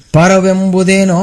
ಪರವೆಂಬುದೇನೋ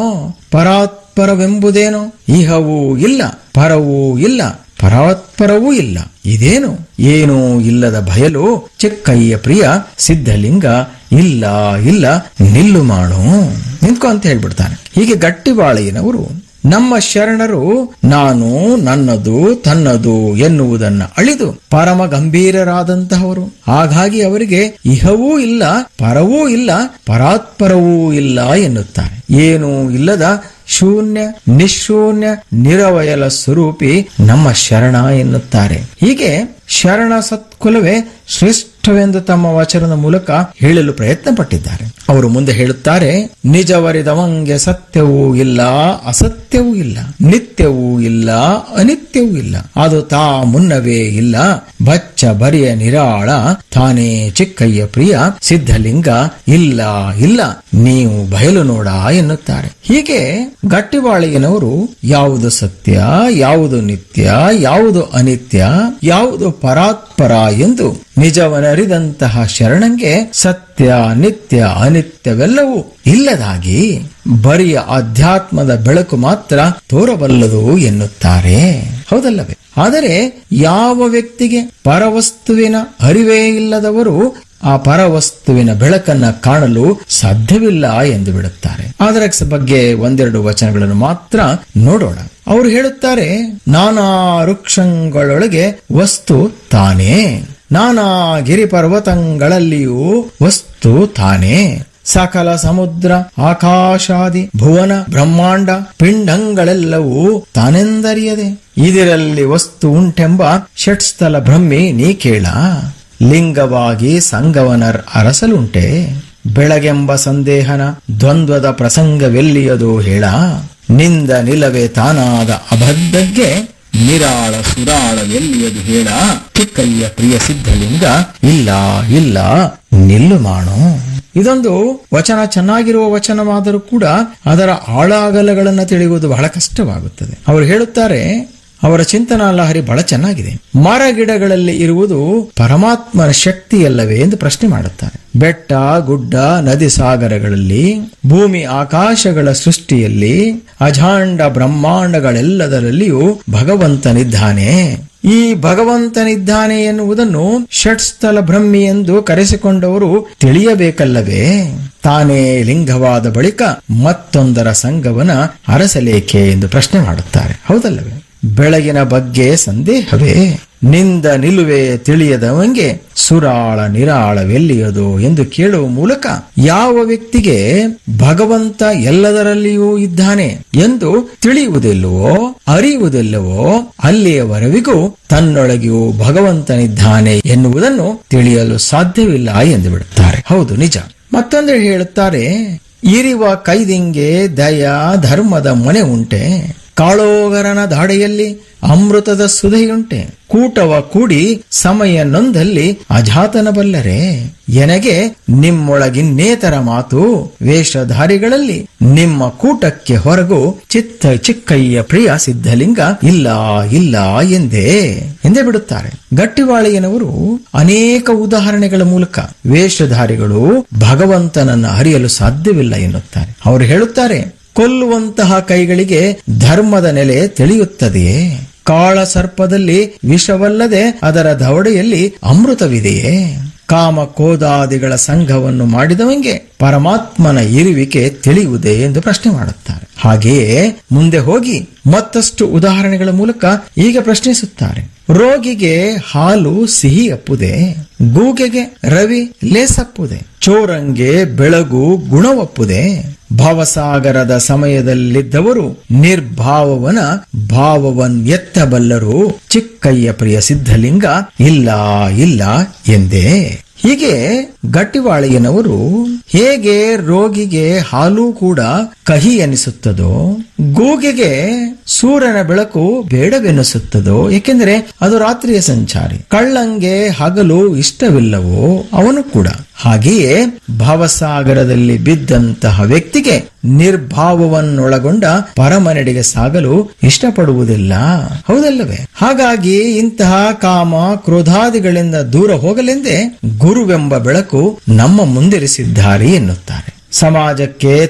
ಪರಾತ್ಪರವೆಂಬುದೇನೋ ಇಹವೂ ಇಲ್ಲ ಪರವೂ ಇಲ್ಲ ಪರಾತ್ಪರವೂ ಇಲ್ಲ ಇದೇನು ಏನೂ ಇಲ್ಲದ ಬಯಲು ಚಿಕ್ಕಯ್ಯ ಪ್ರಿಯ ಸಿದ್ಧಲಿಂಗ ಇಲ್ಲ ಇಲ್ಲ ನಿಲ್ಲು ಮಾಡು ನಿಂತ್ಕೊ ಅಂತ ಹೇಳ್ಬಿಡ್ತಾನೆ ಹೀಗೆ ಗಟ್ಟಿಬಾಳೆಯನವರು ನಮ್ಮ ಶರಣರು ನಾನು ನನ್ನದು ತನ್ನದು ಎನ್ನುವುದನ್ನ ಅಳಿದು ಪರಮ ಗಂಭೀರರಾದಂತಹವರು ಹಾಗಾಗಿ ಅವರಿಗೆ ಇಹವೂ ಇಲ್ಲ ಪರವೂ ಇಲ್ಲ ಪರಾತ್ಪರವೂ ಇಲ್ಲ ಎನ್ನುತ್ತಾರೆ ಏನೂ ಇಲ್ಲದ ಶೂನ್ಯ ನಿಶೂನ್ಯ ನಿರವಯಲ ಸ್ವರೂಪಿ ನಮ್ಮ ಶರಣ ಎನ್ನುತ್ತಾರೆ ಹೀಗೆ ಶರಣ ಸತ್ಕುಲವೇ ಶ್ರೇಷ್ಠವೆಂದು ತಮ್ಮ ವಚನದ ಮೂಲಕ ಹೇಳಲು ಪ್ರಯತ್ನ ಪಟ್ಟಿದ್ದಾರೆ ಅವರು ಮುಂದೆ ಹೇಳುತ್ತಾರೆ ನಿಜವರಿದವಂಗೆ ಸತ್ಯವೂ ಇಲ್ಲ ಅಸತ್ಯವೂ ಇಲ್ಲ ನಿತ್ಯವೂ ಇಲ್ಲ ಅನಿತ್ಯವೂ ಇಲ್ಲ ಅದು ತಾ ಮುನ್ನವೇ ಇಲ್ಲ ಬಚ್ಚ ಬರಿಯ ನಿರಾಳ ತಾನೇ ಚಿಕ್ಕಯ್ಯ ಪ್ರಿಯ ಸಿದ್ಧಲಿಂಗ ಇಲ್ಲ ಇಲ್ಲ ನೀವು ಬಯಲು ನೋಡ ಎನ್ನುತ್ತಾರೆ ಹೀಗೆ ಗಟ್ಟಿವಾಳಿಯನವರು ಯಾವುದು ಸತ್ಯ ಯಾವುದು ನಿತ್ಯ ಯಾವುದು ಅನಿತ್ಯ ಯಾವುದು ಪರಾತ್ಪರ ಎಂದು ನಿಜವನರಿದಂತಹ ಶರಣಂಗೆ ಸತ್ಯ ನಿತ್ಯ ಅನಿತ್ಯವೆಲ್ಲವೂ ಇಲ್ಲದಾಗಿ ಬರಿಯ ಅಧ್ಯಾತ್ಮದ ಬೆಳಕು ಮಾತ್ರ ತೋರಬಲ್ಲದು ಎನ್ನುತ್ತಾರೆ ಹೌದಲ್ಲವೇ ಆದರೆ ಯಾವ ವ್ಯಕ್ತಿಗೆ ಪರವಸ್ತುವಿನ ಅರಿವೇ ಇಲ್ಲದವರು ಆ ಪರವಸ್ತುವಿನ ಬೆಳಕನ್ನ ಕಾಣಲು ಸಾಧ್ಯವಿಲ್ಲ ಎಂದು ಬಿಡುತ್ತಾರೆ ಅದರ ಬಗ್ಗೆ ಒಂದೆರಡು ವಚನಗಳನ್ನು ಮಾತ್ರ ನೋಡೋಣ ಅವರು ಹೇಳುತ್ತಾರೆ ನಾನಾ ವೃಕ್ಷಗಳೊಳಗೆ ವಸ್ತು ತಾನೇ ನಾನಾ ಗಿರಿ ಪರ್ವತಗಳಲ್ಲಿಯೂ ವಸ್ತು ತಾನೇ ಸಕಲ ಸಮುದ್ರ ಆಕಾಶಾದಿ ಭುವನ ಬ್ರಹ್ಮಾಂಡ ಪಿಂಡಗಳೆಲ್ಲವೂ ತಾನೆಂದರಿಯದೆ ಇದರಲ್ಲಿ ವಸ್ತು ಉಂಟೆಂಬ ಷಟ್ಸ್ಥಲ ಬ್ರಹ್ಮಿ ನೀ ಕೇಳ ಲಿಂಗವಾಗಿ ಸಂಗವನರ್ ಅರಸಲುಂಟೆ ಬೆಳಗೆಂಬ ಸಂದೇಹನ ದ್ವಂದ್ವದ ಪ್ರಸಂಗವೆಲ್ಲಿಯದು ಹೇಳ ನಿಂದ ನಿಲವೇ ತಾನಾದ ಅಬದ್ಧಕ್ಕೆ ನಿರಾಳ ಸುರಾಳವೆಲ್ಲಿಯದು ಹೇಳ ಚಿಕ್ಕಯ್ಯ ಪ್ರಿಯ ಸಿದ್ಧಲಿಂಗ ಇಲ್ಲ ಇಲ್ಲ ನಿಲ್ಲು ಮಾಡು ಇದೊಂದು ವಚನ ಚೆನ್ನಾಗಿರುವ ವಚನವಾದರೂ ಕೂಡ ಅದರ ಆಳಾಗಲಗಳನ್ನು ತಿಳಿಯುವುದು ಬಹಳ ಕಷ್ಟವಾಗುತ್ತದೆ ಅವರು ಹೇಳುತ್ತಾರೆ ಅವರ ಚಿಂತನಾ ಲಹರಿ ಬಹಳ ಚೆನ್ನಾಗಿದೆ ಮರ ಗಿಡಗಳಲ್ಲಿ ಇರುವುದು ಪರಮಾತ್ಮನ ಶಕ್ತಿಯಲ್ಲವೇ ಎಂದು ಪ್ರಶ್ನೆ ಮಾಡುತ್ತಾರೆ ಬೆಟ್ಟ ಗುಡ್ಡ ನದಿ ಸಾಗರಗಳಲ್ಲಿ ಭೂಮಿ ಆಕಾಶಗಳ ಸೃಷ್ಟಿಯಲ್ಲಿ ಅಜಾಂಡ ಬ್ರಹ್ಮಾಂಡಗಳೆಲ್ಲದರಲ್ಲಿಯೂ ಭಗವಂತನಿದ್ದಾನೆ ಈ ಭಗವಂತನಿದ್ದಾನೆ ಎನ್ನುವುದನ್ನು ಷಟ್ಸ್ಥಲ ಬ್ರಹ್ಮಿ ಎಂದು ಕರೆಸಿಕೊಂಡವರು ತಿಳಿಯಬೇಕಲ್ಲವೇ ತಾನೇ ಲಿಂಗವಾದ ಬಳಿಕ ಮತ್ತೊಂದರ ಸಂಘವನ ಅರಸಲೇಕೆ ಎಂದು ಪ್ರಶ್ನೆ ಮಾಡುತ್ತಾರೆ ಹೌದಲ್ಲವೇ ಬೆಳಗಿನ ಬಗ್ಗೆ ಸಂದೇಹವೇ ನಿಂದ ನಿಲುವೆ ತಿಳಿಯದವಂಗೆ ಸುರಾಳ ನಿರಾಳವೆಲ್ಲಿಯದು ಎಂದು ಕೇಳುವ ಮೂಲಕ ಯಾವ ವ್ಯಕ್ತಿಗೆ ಭಗವಂತ ಎಲ್ಲದರಲ್ಲಿಯೂ ಇದ್ದಾನೆ ಎಂದು ತಿಳಿಯುವುದಿಲ್ಲವೋ ಅರಿಯುವುದಿಲ್ಲವೋ ಅಲ್ಲಿಯವರೆವಿಗೂ ತನ್ನೊಳಗೆಯೂ ಭಗವಂತನಿದ್ದಾನೆ ಎನ್ನುವುದನ್ನು ತಿಳಿಯಲು ಸಾಧ್ಯವಿಲ್ಲ ಎಂದು ಬಿಡುತ್ತಾರೆ ಹೌದು ನಿಜ ಮತ್ತೊಂದು ಹೇಳುತ್ತಾರೆ ಇರಿವ ಕೈದಿಂಗೆ ದಯ ಧರ್ಮದ ಮನೆ ಉಂಟೆ ಕಾಳೋಗರನ ದಾಡೆಯಲ್ಲಿ ಅಮೃತದ ಸುಧೆಯುಂಟೆ ಕೂಟವ ಕೂಡಿ ಸಮಯ ನೊಂದಲ್ಲಿ ಅಜಾತನ ಬಲ್ಲರೆ ಎನಗೆ ನಿಮ್ಮೊಳಗಿನ್ನೇತರ ಮಾತು ವೇಷಧಾರಿಗಳಲ್ಲಿ ನಿಮ್ಮ ಕೂಟಕ್ಕೆ ಹೊರಗು ಚಿತ್ತ ಚಿಕ್ಕಯ್ಯ ಪ್ರಿಯ ಸಿದ್ಧಲಿಂಗ ಇಲ್ಲ ಇಲ್ಲ ಎಂದೇ ಎಂದೇ ಬಿಡುತ್ತಾರೆ ಗಟ್ಟಿವಾಳಿಯನವರು ಅನೇಕ ಉದಾಹರಣೆಗಳ ಮೂಲಕ ವೇಷಧಾರಿಗಳು ಭಗವಂತನನ್ನು ಅರಿಯಲು ಸಾಧ್ಯವಿಲ್ಲ ಎನ್ನುತ್ತಾರೆ ಅವರು ಹೇಳುತ್ತಾರೆ ಕೊಲ್ಲುವಂತಹ ಕೈಗಳಿಗೆ ಧರ್ಮದ ನೆಲೆ ತಿಳಿಯುತ್ತದೆಯೇ ಕಾಳ ಸರ್ಪದಲ್ಲಿ ವಿಷವಲ್ಲದೆ ಅದರ ದವಡೆಯಲ್ಲಿ ಅಮೃತವಿದೆಯೇ ಕಾಮ ಕೋದಾದಿಗಳ ಸಂಘವನ್ನು ಮಾಡಿದವಂಗೆ ಪರಮಾತ್ಮನ ಇರುವಿಕೆ ತಿಳಿಯುವುದೇ ಎಂದು ಪ್ರಶ್ನೆ ಮಾಡುತ್ತಾರೆ ಹಾಗೆಯೇ ಮುಂದೆ ಹೋಗಿ ಮತ್ತಷ್ಟು ಉದಾಹರಣೆಗಳ ಮೂಲಕ ಈಗ ಪ್ರಶ್ನಿಸುತ್ತಾರೆ ರೋಗಿಗೆ ಹಾಲು ಸಿಹಿ ಅಪ್ಪುದೆ ಗೂಗೆಗೆ ರವಿ ಲೇಸಪ್ಪುದೆ ಚೋರಂಗೆ ಬೆಳಗು ಗುಣವಪ್ಪುದೆ ಭವಸಾಗರದ ಸಮಯದಲ್ಲಿದ್ದವರು ನಿರ್ಭಾವವನ ಭಾವವನ್ ಎತ್ತಬಲ್ಲರು ಚಿಕ್ಕಯ್ಯ ಪ್ರಿಯ ಸಿದ್ಧಲಿಂಗ ಇಲ್ಲ ಇಲ್ಲ ಎಂದೇ ಹೀಗೆ ಗಟ್ಟಿವಾಳಿಯನವರು ಹೇಗೆ ರೋಗಿಗೆ ಹಾಲು ಕೂಡ ಕಹಿ ಎನಿಸುತ್ತದೋ ಗೂಗೆಗೆ ಸೂರ್ಯನ ಬೆಳಕು ಬೇಡವೆನಿಸುತ್ತದೋ ಏಕೆಂದರೆ ಅದು ರಾತ್ರಿಯ ಸಂಚಾರಿ ಕಳ್ಳಂಗೆ ಹಗಲು ಇಷ್ಟವಿಲ್ಲವೋ ಅವನು ಕೂಡ ಹಾಗೆಯೇ ಭವಸಾಗರದಲ್ಲಿ ಬಿದ್ದಂತಹ ವ್ಯಕ್ತಿಗೆ ನಿರ್ಭಾವವನ್ನೊಳಗೊಂಡ ಪರಮನೆಡೆಗೆ ಸಾಗಲು ಇಷ್ಟಪಡುವುದಿಲ್ಲ ಹೌದಲ್ಲವೇ ಹಾಗಾಗಿ ಇಂತಹ ಕಾಮ ಕ್ರೋಧಾದಿಗಳಿಂದ ದೂರ ಹೋಗಲೆಂದೇ ಗುರುವೆಂಬ ಬೆಳಕು ನಮ್ಮ ಮುಂದಿರಿಸಿದ್ದಾರೆ ಎನ್ನುತ್ತಾರೆ ಸಮಾಜಕ್ಕೆ